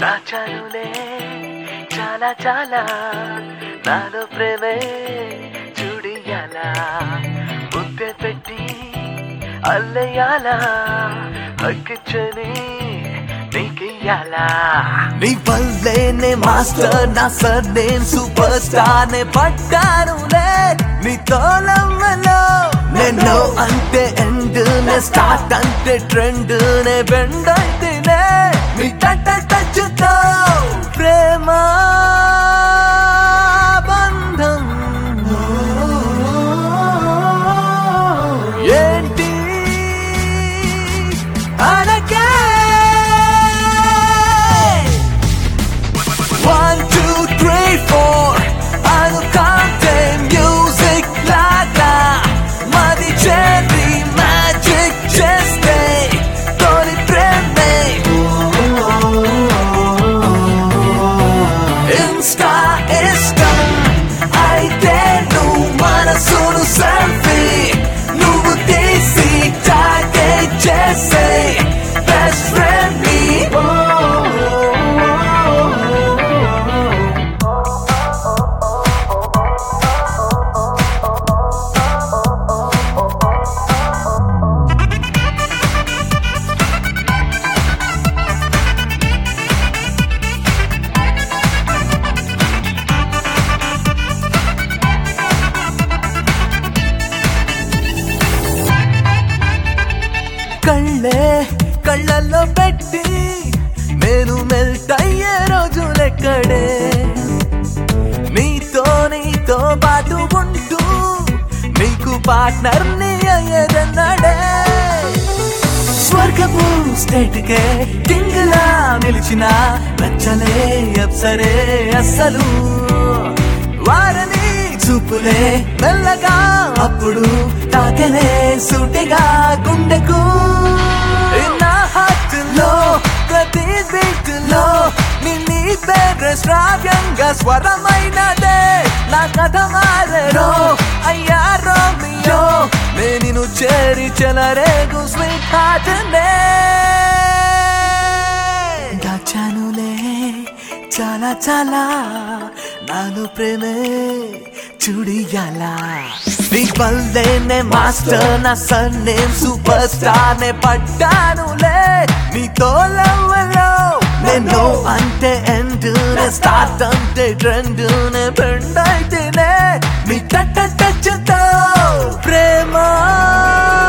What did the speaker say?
దాచానులే చాలా చాలా నాలో ప్రేమే చూడియాలా ముద్దె పెట్టి అల్లయ్యాలా హక్కిచ్చని నీకియ్యాలా నీ వల్లేనే మాస్టర్ నా సర్ నేను సూపర్ స్టార్ నే పట్టానులే నీ తోలమ్మలో నేను అంతే ఎండ్ నే స్టార్ట్ అంతే ట్రెండ్ నే బెండ్ అయితేనే నీ టచ్ టచ్ తో ప్రేమ బంధం ఏంటి అనకే One, two, three, four. అనుకంటే music లాగా మది చేరి magic చేస్తే తొలి ప్రేమే ఇన్స్టా ఇష్టం అయితే నువ్వు మనసును సెల్ఫీ నువ్వు తీసి టాగే చేసే బెస్ట్ ఫ్రెండ్ మీ కళ్ళే కళ్ళల్లో పెట్టి నేను మెల్ట్ అయ్యే రోజులెక్కడే నీతో నీతో పాటు ఉంటూ నీకు పార్ట్నర్ ని అయ్యేదన్నాడే స్వర్గపు స్టేట్ కే కింగ్లా నిలిచిన నచ్చలే అప్సరే అస్సలు వారని చూపులే మెల్లగా అప్పుడు తాకలే సూటిగా గుండెకు నా హార్ట్లో ప్రతి బీట్లో నిన్ని పేరు శ్రావ్యంగా స్వరమైనదే నా కథ మారో అయ్యా రోమియో నేను చేరి చెలరేగు స్వీట్ హార్ట్ దాచానులే చాలా చాలా నాలో ప్రేమే చూడియాలా నీ వల్లేనే మాస్టర్ నా సన్ నేమ్ సూపర్ స్టార్ నే పడ్డానులే నీ తోలవలో నేను అంటే ఎండ్ నే స్టార్ట్ అంటే ట్రెండ్ నే బెండ్ అయితేనే నీ టచ్ టచ్ తో ప్రేమ